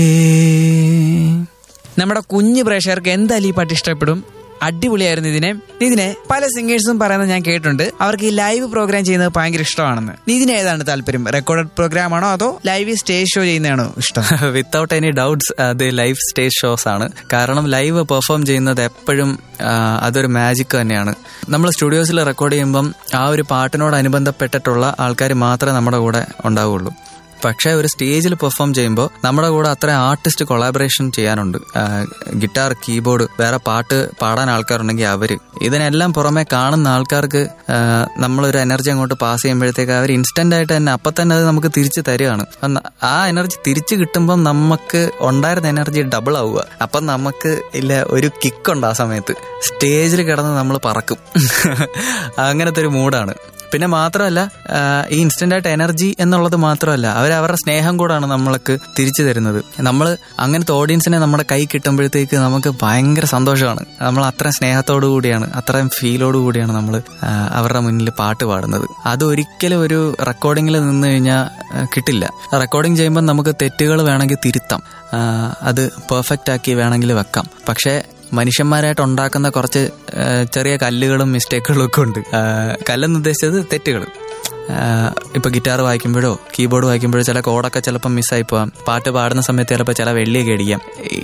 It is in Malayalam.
നമ്മുടെ കുഞ്ഞു പ്രേക്ഷകർക്ക് എന്തായാലും ഈ പാട്ട് ഇഷ്ടപ്പെടും അടിപൊളിയായിരുന്നു ഇതിനെ ഇതിനെ പല സിംഗേഴ്സും പറയുന്നത് ഞാൻ കേട്ടിട്ടുണ്ട് അവർക്ക് ഈ ലൈവ് പ്രോഗ്രാം ചെയ്യുന്നത് ഭയങ്കര ഇഷ്ടമാണെന്ന് ഇതിന് ഏതാണ് താല്പര്യം റെക്കോർഡഡ് പ്രോഗ്രാം ആണോ അതോ ലൈവ് സ്റ്റേജ് ഷോ ചെയ്യുന്നതാണോ ഇഷ്ടം വിത്തൗട്ട് എനി ഡൗട്ട്സ് അത് ലൈവ് സ്റ്റേജ് ഷോസ് ആണ് കാരണം ലൈവ് പെർഫോം ചെയ്യുന്നത് എപ്പോഴും ആ, അതൊരു മാജിക് തന്നെയാണ് നമ്മൾ സ്റ്റുഡിയോസിൽ റെക്കോർഡ് ചെയ്യുമ്പം ആ ഒരു പാട്ടിനോടനുബന്ധപ്പെട്ടിട്ടുള്ള ആൾക്കാർ മാത്രമേ നമ്മുടെ കൂടെ ഉണ്ടാവുള്ളൂ പക്ഷേ ഒരു സ്റ്റേജിൽ പെർഫോം ചെയ്യുമ്പോൾ നമ്മുടെ കൂടെ അത്ര ആർട്ടിസ്റ്റ് കൊളാബറേഷൻ ചെയ്യാനുണ്ട് ഗിറ്റാർ കീബോർഡ് വേറെ പാട്ട് പാടാൻ ആൾക്കാരുണ്ടെങ്കിൽ അവര് ഇതിനെല്ലാം പുറമെ കാണുന്ന ആൾക്കാർക്ക് ആ, നമ്മളൊരു എനർജി അങ്ങോട്ട് പാസ് ചെയ്യുമ്പോഴത്തേക്ക് അവർ ഇൻസ്റ്റന്റ് ആയിട്ട് തന്നെ അപ്പം തന്നെ അത് നമുക്ക് തിരിച്ചു തരികയാണ് അപ്പം ന- ആ എനർജി തിരിച്ചു കിട്ടുമ്പം നമുക്ക് ഉണ്ടായിരുന്ന എനർജി ഡബിൾ ആവുക അപ്പം നമുക്ക് ഇല്ല ഒരു കിക്കുണ്ട് ആ സമയത്ത് സ്റ്റേജിൽ കിടന്ന് നമ്മൾ പറക്കും അങ്ങനത്തെ ഒരു മൂഡാണ് പിന്നെ മാത്രമല്ല ആ, ഈ ഇൻസ്റ്റന്റ് ആയിട്ട് എനർജി എന്നുള്ളത് മാത്രമല്ല അവർ അവരുടെ സ്നേഹം കൂടാണ് നമ്മൾക്ക് തിരിച്ചു തരുന്നത് നമ്മൾ അങ്ങനത്തെ ഓഡിയൻസിനെ നമ്മുടെ കൈ കിട്ടുമ്പോഴത്തേക്ക് നമുക്ക് ഭയങ്കര സന്തോഷമാണ് നമ്മൾ അത്രയും സ്നേഹത്തോടു കൂടിയാണ് അത്രയും ഫീലോടു കൂടിയാണ് നമ്മൾ അവരുടെ മുന്നിൽ പാട്ട് പാടുന്നത് അത് ഒരിക്കലും ഒരു റെക്കോർഡിങ്ങിൽ നിന്ന് കഴിഞ്ഞാൽ കിട്ടില്ല റെക്കോർഡിങ് ചെയ്യുമ്പോൾ നമുക്ക് തെറ്റുകൾ വേണമെങ്കിൽ തിരുത്താം ആ, അത് പെർഫെക്റ്റ് ആക്കി വേണമെങ്കിൽ വെക്കാം പക്ഷേ മനുഷ്യന്മാരായിട്ട് ഉണ്ടാക്കുന്ന കുറച്ച് ആ, ചെറിയ കല്ലുകളും മിസ്റ്റേക്കുകളും ഒക്കെ ഉണ്ട് ആ, കല്ലെന്ന് ഉദ്ദേശിച്ചത് തെറ്റുകൾ ഇപ്പൊ ഗിറ്റാർ വായിക്കുമ്പോഴോ കീബോർഡ് വായിക്കുമ്പോഴോ ചില കോഡൊക്കെ ചിലപ്പോൾ മിസ്സായി പോവാം പാട്ട് പാടുന്ന സമയത്ത് ചിലപ്പോൾ ചില വെള്ളിയൊക്കെ അടിക്കാം